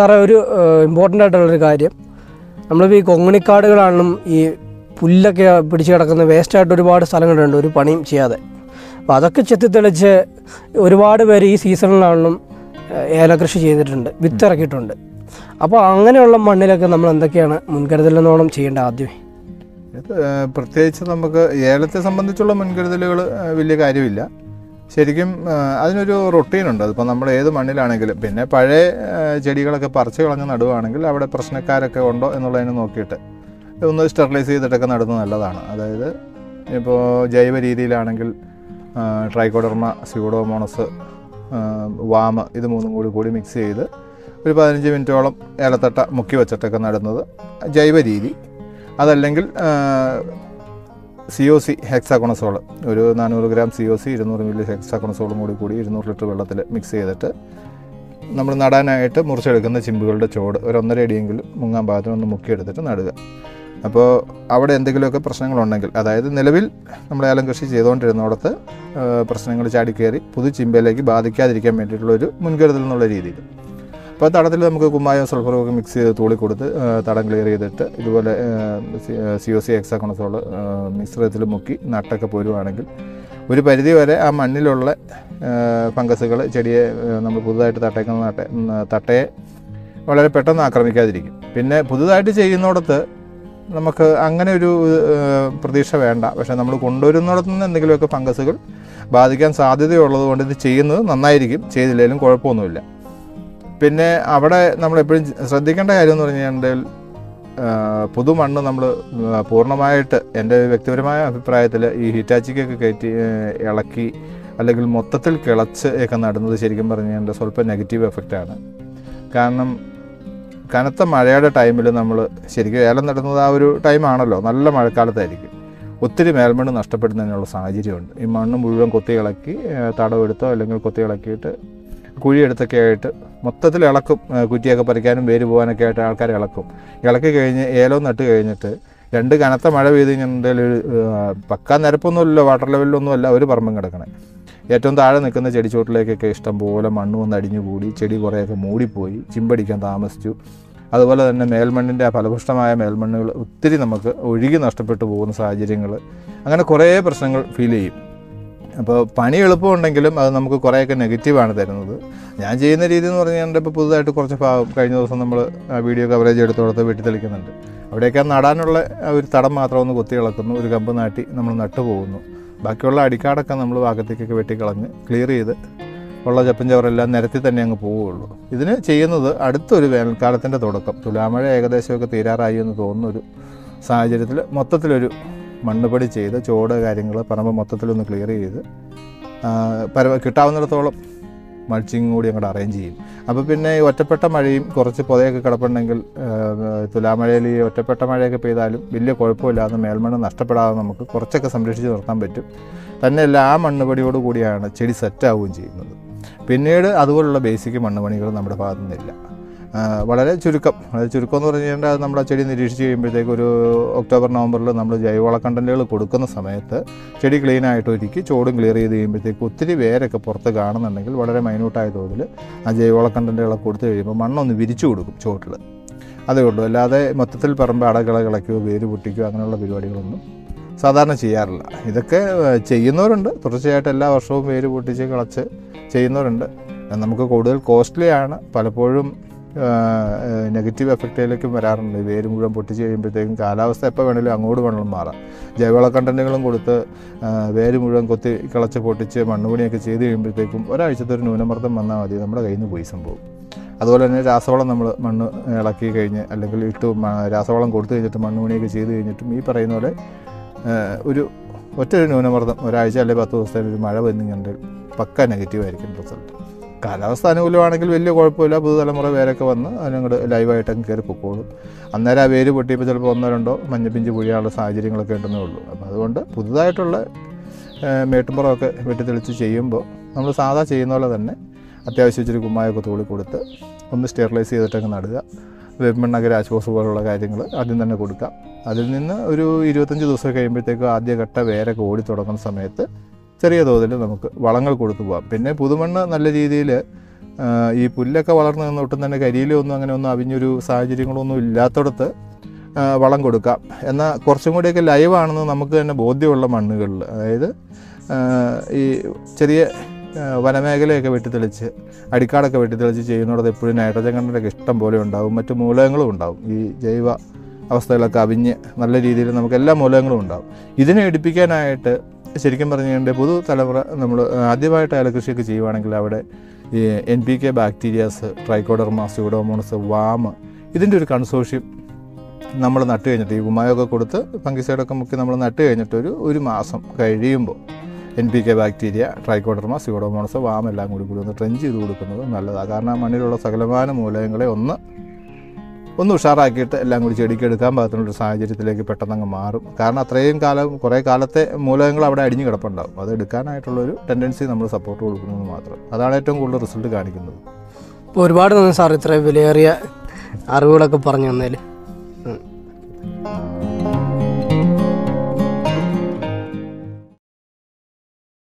സാറേ ഒരു ഇമ്പോർട്ടൻ്റ് ആയിട്ടുള്ളൊരു കാര്യം നമ്മളിപ്പോൾ ഈ കൊങ്ങണിക്കാടുകളാണെങ്കിലും ഈ പുല്ലൊക്കെ പിടിച്ച് കിടക്കുന്ന വേസ്റ്റായിട്ട് ഒരുപാട് സ്ഥലങ്ങളുണ്ട് ഒരു പണിയും ചെയ്യാതെ അപ്പോൾ അതൊക്കെ ചെത്തിത്തെളിച്ച് ഒരുപാട് പേര് ഈ സീസണിലാണെങ്കിലും ഏലകൃഷി ചെയ്തിട്ടുണ്ട് വിത്ത് ഇറക്കിയിട്ടുണ്ട് അപ്പോൾ അങ്ങനെയുള്ള മണ്ണിലൊക്കെ നമ്മൾ എന്തൊക്കെയാണ് മുൻകരുതലെന്നോണം ചെയ്യേണ്ട ആദ്യമേ ഇത് ഏഹ്, പ്രത്യേകിച്ച് നമുക്ക് ഏലത്തെ സംബന്ധിച്ചുള്ള മുൻകരുതലുകൾ വലിയ കാര്യമില്ല ശരിക്കും ഏഹ്, അതിനൊരു റൊട്ടീനുണ്ട് അതിപ്പോൾ നമ്മൾ ഏത് മണ്ണിലാണെങ്കിലും പിന്നെ പഴയ ഏഹ്, ചെടികളൊക്കെ പറിച്ച് കളഞ്ഞ് നടുവാണെങ്കിൽ അവിടെ പ്രശ്നക്കാരൊക്കെ ഉണ്ടോ എന്നുള്ളതിനെ നോക്കിയിട്ട് ഒന്ന് സ്റ്റെറിലൈസ് ചെയ്തിട്ടൊക്കെ നടുന്നത് നല്ലതാണ് അതായത് ഇപ്പോൾ ജൈവ രീതിയിലാണെങ്കിൽ ട്രൈക്കോഡർമ സ്യൂഡോമോണസ് വാമ ഇത് മൂന്നും കൂടി കൂടി മിക്സ് ചെയ്ത് ഒരു പതിനഞ്ച് മിനിറ്റോളം ഏലത്തട്ട മുക്കി വെച്ചിട്ടൊക്കെ നടുന്നത് ജൈവ രീതി അതല്ലെങ്കിൽ സി ഒ സി ഹെക്സാകൊണസോൾ ഒരു നാനൂറ് ഗ്രാം സി ഒ സി ഇരുന്നൂറ് മില്ലി ഹെക്സാകൊണസോളും കൂടി കൂടി ഇരുന്നൂറ് ലിറ്റർ വെള്ളത്തിൽ മിക്സ് ചെയ്തിട്ട് നമ്മൾ നടാനായിട്ട് മുറിച്ചെടുക്കുന്ന ചിമ്പുകളുടെ ചോട് ഒരു ഒന്നര അടിയെങ്കിലും മുങ്ങാൻ പാകത്തിന് ഒന്ന് മുക്കിയെടുത്തിട്ട് നടുക അപ്പോൾ അവിടെ എന്തെങ്കിലുമൊക്കെ പ്രശ്നങ്ങളുണ്ടെങ്കിൽ അതായത് നിലവിൽ നമ്മൾ ഏലം കൃഷി ചെയ്തുകൊണ്ടിരുന്നിടത്ത് പ്രശ്നങ്ങൾ ചാടിക്കയറി പുതു ചിമ്പയിലേക്ക് ബാധിക്കാതിരിക്കാൻ വേണ്ടിയിട്ടുള്ള ഒരു മുൻകരുതൽ എന്നുള്ള രീതിയിൽ അപ്പോൾ തടത്തിൽ നമുക്ക് കുമ്മായം സൾഫറും ഒക്കെ മിക്സ് ചെയ്ത് തൂളി കൊടുത്ത് ആ, തടം ക്ലിയർ ചെയ്തിട്ട് ഇതുപോലെ സി ഒ സി എക്സാക്കണസോൾ മിശ്രിതത്തിൽ മുക്കി നട്ടൊക്കെ പോരുവാണെങ്കിൽ ഒരു പരിധി വരെ ആ മണ്ണിലുള്ള ഫംഗസുകൾ ചെടിയെ ആ, നമ്മൾ പുതുതായിട്ട് തട്ടേക്കുന്ന നട്ട ഉം, തട്ടയെ വളരെ പെട്ടെന്ന് ആക്രമിക്കാതിരിക്കും പിന്നെ പുതുതായിട്ട് ചെയ്യുന്നിടത്ത് നമുക്ക് അങ്ങനെ ഒരു ആ, പ്രതീക്ഷ വേണ്ട പക്ഷേ നമ്മൾ കൊണ്ടുവരുന്നിടത്തു നിന്ന് എന്തെങ്കിലുമൊക്കെ ഫംഗസുകൾ ബാധിക്കാൻ സാധ്യതയുള്ളത് കൊണ്ട് ഇത് ചെയ്യുന്നത് നന്നായിരിക്കും ചെയ്തില്ലെങ്കിലും കുഴപ്പമൊന്നുമില്ല പിന്നെ അവിടെ നമ്മൾ എപ്പോഴും ശ്രദ്ധിക്കേണ്ട കാര്യം എന്ന് പറഞ്ഞു കഴിഞ്ഞാൽ പുതുമണ്ണ് നമ്മൾ പൂർണ്ണമായിട്ട് എൻ്റെ വ്യക്തിപരമായ അഭിപ്രായത്തിൽ ഈ ഹിറ്റാച്ചിക്കൊക്കെ കയറ്റി ആ, ഇളക്കി അല്ലെങ്കിൽ മൊത്തത്തിൽ കിളച്ച് ഒക്കെ നടുന്നത് ശരിക്കും പറഞ്ഞു കഴിഞ്ഞാൽ സ്വല്പം നെഗറ്റീവ് എഫക്റ്റാണ് കാരണം കനത്ത മഴയുടെ ടൈമിൽ നമ്മൾ ശരിക്കും ഏലം നടുന്നത് ആ ഒരു ടൈമാണല്ലോ നല്ല മഴക്കാലത്തായിരിക്കും ഒത്തിരി മേൽമണ്ണ് നഷ്ടപ്പെടുന്നതിനുള്ള സാഹചര്യമുണ്ട് ഈ മണ്ണ് മുഴുവൻ കൊത്തി ഇളക്കി ആ, തടവെടുത്തോ അല്ലെങ്കിൽ കൊത്തി ഇളക്കിയിട്ട് കുഴിയെടുത്തൊക്കെ ആയിട്ട് മൊത്തത്തിൽ ഇളക്കും ആ, കുറ്റിയൊക്കെ പറിക്കാനും വേര് പോകാനൊക്കെ ആയിട്ട് ആൾക്കാർ ഇളക്കും ഇളക്കി കഴിഞ്ഞ് ഏലവും നട്ട് കഴിഞ്ഞിട്ട് രണ്ട് കനത്ത മഴ പെയ്ത് കഴിഞ്ഞിട്ടുണ്ടെങ്കിൽ ഒരു ആ, പക്കാ നിരപ്പൊന്നുമില്ലല്ലോ വാട്ടർ ലെവലിലൊന്നും അല്ല ഒരു പറമ്പും കിടക്കണേ ഏറ്റവും താഴെ നിൽക്കുന്ന ചെടിച്ചോട്ടിലേക്കൊക്കെ ഇഷ്ടം പോലെ മണ്ണ് വന്ന് അടിഞ്ഞു കൂടി ചെടി കുറേയൊക്കെ മൂടിപ്പോയി ചിമ്പടിക്കാൻ താമസിച്ചു അതുപോലെ തന്നെ മേൽമണ്ണിൻ്റെ ആ ഫലപുഷ്ടമായ മേൽമണ്ണുകൾ ഒത്തിരി നമുക്ക് ഒഴുകി നഷ്ടപ്പെട്ടു പോകുന്ന സാഹചര്യങ്ങൾ അങ്ങനെ കുറേ പ്രശ്നങ്ങൾ ഫീൽ ചെയ്യും അപ്പോൾ പണി എളുപ്പമുണ്ടെങ്കിലും അത് നമുക്ക് കുറേയൊക്കെ നെഗറ്റീവാണ് തരുന്നത് ഞാൻ ചെയ്യുന്ന രീതി എന്ന് പറഞ്ഞാൽ ഇപ്പോൾ പുതുതായിട്ട് കുറച്ച് ഭാഗം കഴിഞ്ഞ ദിവസം നമ്മൾ വീഡിയോ കവറേജ് എടുത്ത് കൊടുത്ത് വെട്ടി തെളിക്കുന്നുണ്ട് അവിടെയൊക്കെ നടാനുള്ള ആ ഒരു തടം മാത്രം ഒന്ന് കൊത്തി ഇളക്കുന്നു ഒരു കമ്പ് നാട്ടി നമ്മൾ നട്ടു പോകുന്നു ബാക്കിയുള്ള അടിക്കാടൊക്കെ നമ്മൾ ഭാഗത്തേക്കൊക്കെ വെട്ടിക്കളഞ്ഞ് ക്ലിയർ ചെയ്ത് ഉള്ള ചപ്പൻ ചവറെല്ലാം നിരത്തി തന്നെ അങ്ങ് പോവുകയുള്ളൂ ഇതിന് ചെയ്യുന്നത് അടുത്തൊരു വേനൽക്കാലത്തിൻ്റെ തുടക്കം തുലാമഴ ഏകദേശമൊക്കെ തീരാറായി എന്ന് തോന്നുന്ന ഒരു സാഹചര്യത്തിൽ മൊത്തത്തിലൊരു മണ്ണുപടി ചെയ്ത് ചോട് കാര്യങ്ങൾ പറമ്പ് മൊത്തത്തിലൊന്ന് ക്ലിയർ ചെയ്ത് ആ, പരമ കിട്ടാവുന്നിടത്തോളം മൾച്ചിങ് കൂടി അങ്ങോട്ട് അറേഞ്ച് ചെയ്യും അപ്പോൾ പിന്നെ ഈ ഒറ്റപ്പെട്ട മഴയും കുറച്ച് പുതയൊക്കെ കിടപ്പുണ്ടെങ്കിൽ ആ, തുലാമഴയിൽ ഈ ഒറ്റപ്പെട്ട മഴയൊക്കെ പെയ്താലും വലിയ കുഴപ്പമില്ലാതെ മേൽമണ്ണ് നഷ്ടപ്പെടാതെ നമുക്ക് കുറച്ചൊക്കെ സംരക്ഷിച്ച് നിർത്താൻ പറ്റും തന്നെയല്ല ആ മണ്ണുപടിയോട് കൂടിയാണ് ചെടി സെറ്റാവുകയും ചെയ്യുന്നത് പിന്നീട് അതുപോലുള്ള ബേസിക് മണ്ണുപണികൾ നമ്മുടെ ഭാഗത്തു നിന്നില്ല ആ, വളരെ ചുരുക്കം അതായത് ചുരുക്കം എന്ന് പറഞ്ഞു കഴിഞ്ഞാൽ അത് നമ്മുടെ ചെടി നിരീക്ഷിച്ച് കഴിയുമ്പോഴത്തേക്ക് ഒരു ഒക്ടോബർ നവംബറിൽ നമ്മൾ ജൈവവള കണ്ടൻറ്റുകൾ കൊടുക്കുന്ന സമയത്ത് ചെടി ക്ലീൻ ആയിട്ട് ഒരുക്കി ചോടും ക്ലിയർ ചെയ്ത് കഴിയുമ്പോഴത്തേക്ക് ഒത്തിരി വേരൊക്കെ പുറത്ത് കാണുന്നുണ്ടെങ്കിൽ വളരെ മൈന്യൂട്ടായ തോതിൽ ആ ജൈവവള കണ്ടൻറ്റുകളൊക്കെ കൊടുത്തു കഴിയുമ്പോൾ മണ്ണൊന്ന് വിരിച്ചു കൊടുക്കും ചോട്ടിൽ അതേ ഉള്ളൂ അല്ലാതെ മൊത്തത്തിൽ പറമ്പ് അടകള കിളയ്ക്കുകയോ വേര് പൊട്ടിക്കുകയോ അങ്ങനെയുള്ള പരിപാടികളൊന്നും സാധാരണ ചെയ്യാറില്ല ഇതൊക്കെ ഏഹ്, ചെയ്യുന്നവരുണ്ട് തുടർച്ചയായിട്ട് എല്ലാ വർഷവും വേര് പൊട്ടിച്ച് കിളച്ച് ചെയ്യുന്നവരുണ്ട് നമുക്ക് കൂടുതൽ കോസ്റ്റ്ലി ആണ് പലപ്പോഴും നെഗറ്റീവ് എഫക്റ്റിലേക്കും വരാറുണ്ട് ഈ വേര് മുഴുവൻ പൊട്ടിച്ച് കഴിയുമ്പോഴത്തേക്കും കാലാവസ്ഥ എപ്പോൾ വേണമെങ്കിലും അങ്ങോട്ട് വേണമെങ്കിലും മാറാം ജൈവവള കണ്ടൻറ്റുകളും കൊടുത്ത് ആ, വേര് മുഴുവൻ കൊത്തി കിളച്ച് പൊട്ടിച്ച് മണ്ണുപണിയൊക്കെ ചെയ്ത് കഴിയുമ്പോഴത്തേക്കും ഒരാഴ്ചത്തെ ഒരു ന്യൂനമർദ്ദം വന്നാൽ മതി നമ്മുടെ കയ്യിൽ നിന്ന് പോയി സംഭവം അതുപോലെ തന്നെ രാസവളം നമ്മൾ മണ്ണ് ഇളക്കി കഴിഞ്ഞ് അല്ലെങ്കിൽ ഇട്ട് മ- രാസവളം കൊടുത്തു കഴിഞ്ഞിട്ട് മണ്ണുപണിയൊക്കെ ചെയ്ത് കഴിഞ്ഞിട്ടും ഈ പറയുന്ന പോലെ ആ, ഒരു ഒറ്റ ഒരു ന്യൂനമർദ്ദം ഒരാഴ്ച അല്ലെങ്കിൽ പത്ത് ദിവസത്തേന് ഒരു മഴ വന്നിട്ടുണ്ടെങ്കിൽ പക്ക നെഗറ്റീവ് ആയിരിക്കും റിസൾട്ട് കാലാവസ്ഥ അനുകൂലമാണെങ്കിൽ വലിയ കുഴപ്പമില്ല പുതുതലമുറ വേരൊക്കെ വന്ന് അതിനങ്ങോട്ട് ലൈവായിട്ട് അങ്ങ് കയറി പൊക്കോളും അന്നേരം ആ വേര് പൊട്ടിയപ്പോൾ ചിലപ്പോൾ ഒന്നോ രണ്ടോ മഞ്ഞപ്പിഞ്ച് പൊഴിയാനുള്ള സാഹചര്യങ്ങളൊക്കെ ഉണ്ടെന്നേ ഉള്ളൂ അപ്പോൾ അതുകൊണ്ട് പുതുതായിട്ടുള്ള ഏഹ്, മേട്ടുമ്പുറമൊക്കെ വെട്ടിത്തെളിച്ച് ചെയ്യുമ്പോൾ നമ്മൾ സാധാ ചെയ്യുന്ന പോലെ തന്നെ അത്യാവശ്യം ഇച്ചിരി കുമ്മായൊക്കെ തൂളി കൊടുത്ത് ഒന്ന് സ്റ്റെറിലൈസ് ചെയ്തിട്ടങ്ങ് നടുക വെമ്മണ്ണകര ആശ്വാസ പോലുള്ള കാര്യങ്ങൾ ആദ്യം തന്നെ കൊടുക്കാം അതിൽ നിന്ന് ഒരു ഇരുപത്തഞ്ച് ദിവസം കഴിയുമ്പോഴത്തേക്കും ആദ്യഘട്ട വേരൊക്കെ ഓടി തുടങ്ങുന്ന സമയത്ത് ചെറിയ തോതിൽ നമുക്ക് വളങ്ങൾ കൊടുത്തു പോകാം പിന്നെ പുതുമണ്ണ് നല്ല രീതിയിൽ ആ, ഈ പുല്ലൊക്കെ വളർന്നു നിന്ന് ഒട്ടും തന്നെ കരിയിലൊന്നും അങ്ങനെ ഒന്നും അവിഞ്ഞൊരു സാഹചര്യങ്ങളൊന്നും ഇല്ലാത്തടത്ത് ആ, വളം കൊടുക്കാം എന്നാൽ കുറച്ചും കൂടിയൊക്കെ ലൈവാണെന്ന് നമുക്ക് തന്നെ ബോധ്യമുള്ള മണ്ണുകളിൽ അതായത് ആ, ഈ ചെറിയ ആ, വനമേഖലയൊക്കെ വെട്ടിത്തെളിച്ച് അടിക്കാടൊക്കെ വെട്ടിത്തെളിച്ച് ചെയ്യുന്നിടത്ത് എപ്പോഴും നൈട്രജൻ കണ്ടൻ്റൊക്കെ ഇഷ്ടം പോലെ ഉണ്ടാവും മറ്റു മൂലകങ്ങളും ഉണ്ടാവും ഈ ജൈവ അവസ്ഥകളൊക്കെ അവിഞ്ഞ് നല്ല രീതിയിൽ നമുക്ക് എല്ലാ മൂലകങ്ങളും ഉണ്ടാവും ഇതിനെ എടുപ്പിക്കാനായിട്ട് ശരിക്കും പറഞ്ഞു കഴിഞ്ഞാൽ പുതു തലമുറ നമ്മൾ ആദ്യമായിട്ട് ഏലകൃഷിയൊക്കെ ചെയ്യുവാണെങ്കിൽ അവിടെ ഈ N P K bacterias trichoderma pseudomonas VAM ഇതിൻ്റെ ഒരു കൺസോഷ്യം നമ്മൾ നട്ട് കഴിഞ്ഞിട്ട് ഈ കുമ്മായൊക്കെ കൊടുത്ത് ഫംഗിസൈഡൊക്കെ മുക്കി നമ്മൾ നട്ട് കഴിഞ്ഞിട്ട് ഒരു ഒരു മാസം കഴിയുമ്പോൾ N P K bacteria trichoderma pseudomonas VAM എല്ലാം കൂടി കൂടി ഒന്ന് ട്രെഞ്ച് ചെയ്ത് കൊടുക്കുന്നത് നല്ലതാണ് കാരണം ആ മണ്ണിലുള്ള സകലമാന മൂലകങ്ങളെ ഒന്ന് ഒന്ന് ഉഷാറാക്കിയിട്ട് എല്ലാം കൂടി ചെടിക്ക് എടുക്കാൻ പാകത്തിനുള്ളൊരു സാഹചര്യത്തിലേക്ക് പെട്ടെന്ന് അങ്ങ് മാറും കാരണം അത്രയും കാലം കുറേ കാലത്തെ മൂലകങ്ങൾ അവിടെ അടിഞ്ഞു കിടപ്പുണ്ടാവും അത് എടുക്കാനായിട്ടുള്ളൊരു ടെൻഡൻസി നമ്മൾ സപ്പോർട്ട് കൊടുക്കുന്നത് മാത്രം അതാണ് ഏറ്റവും കൂടുതൽ റിസൾട്ട് കാണിക്കുന്നത് അപ്പോൾ ഒരുപാട് നന്ദി സാർ ഇത്രയും വിലയേറിയ അറിവുകളൊക്കെ പറഞ്ഞു തന്നതിൽ